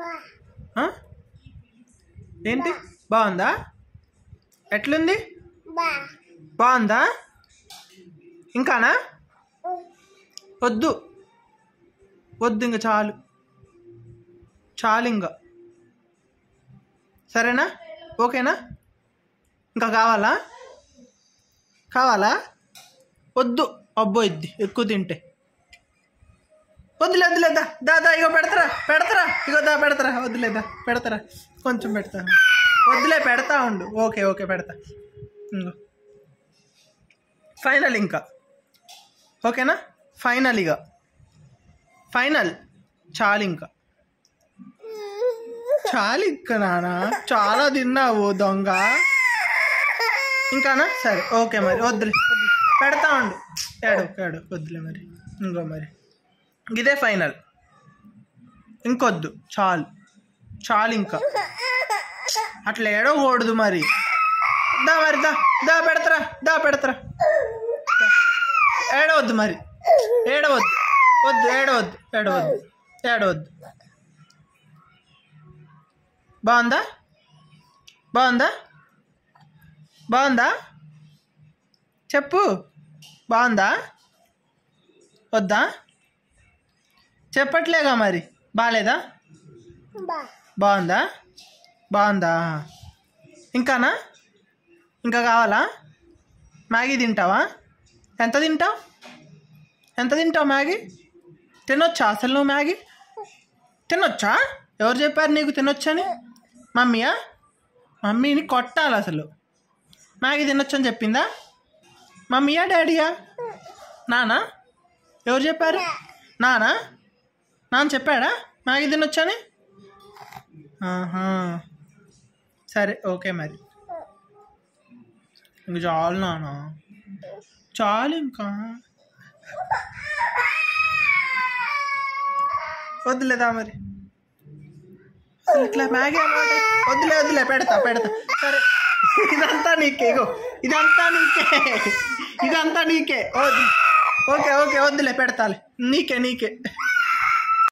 ఆ? ఏంటి బాగుందా ఎట్లుంది బాగుందా ఇంకానా వద్దు వద్దు ఇంకా చాలు చాలు ఇంకా సరేనా ఓకేనా ఇంకా కావాలా కావాలా వద్దు అబ్బో ఇద్ది ఎక్కువ తింటే వద్దులే వద్దులేదా దా దా ఇగో పెడతారా పెడతారా ఇగో దా పెడతారా వద్దులేదా పెడతారా కొంచెం పెడతా వద్దులే పెడతా ఉండు ఓకే ఓకే పెడతా ఇంకో ఫైనల్ ఇంకా ఓకేనా ఫైనల్ ఇక ఫైనల్ చాలు ఇంకా చాలు ఇంకా నానా చాలా తిన్నావు దొంగ ఇంకానా సరే ఓకే మరి వద్దులే వద్దులే. పెడతా ఉండు ఏడు ఏడు వద్దులే మరి ఇంకో మరి ఇదే ఫైనల్ ఇంకొద్దు చాలు చాలు ఇంకా అట్లా ఏడవకూడదు మరి దా మరి దా దా పెడతారా దా పెడతారా దా. ఏడవద్దు మరి ఏడవద్దు వద్దు ఏడవద్దు ఏడవద్దు ఏడవద్దు బాగుందా బాగుందా బాగుందా చెప్పు బాగుందా వద్దా చెప్పట్లేగా మరి బాగాలేదా బాగుందా బాగుందా ఇంకానా ఇంకా కావాలా మ్యాగీ తింటావా ఎంత తింటావు ఎంత తింటావు మ్యాగీ తినొచ్చా అసలు నువ్వు మ్యాగీ తినొచ్చా ఎవరు చెప్పారు నీకు తినొచ్చని మమ్మీయా మమ్మీని కొట్టాలి అసలు మ్యాగీ తినొచ్చని చెప్పిందా మమ్మీయా డాడీయా నానా ఎవరు చెప్పారు నానా నాన్న చెప్పాడా మ్యాగీ తినొచ్చని ఆహా సరే ఓకే మరి ఇంక చాలు నాన్న చాలు ఇంకా వద్దులేదా మరి అసలు ఇట్లా మ్యాగీ అలవాటు వద్దులే వద్దులే పెడతా పెడతా సరే ఇదంతా నీకే ఇగో ఇదంతా నీకే ఇదంతా నీకే వద్దు ఓకే ఓకే వద్దులే పెడతాలే నీకే నీకే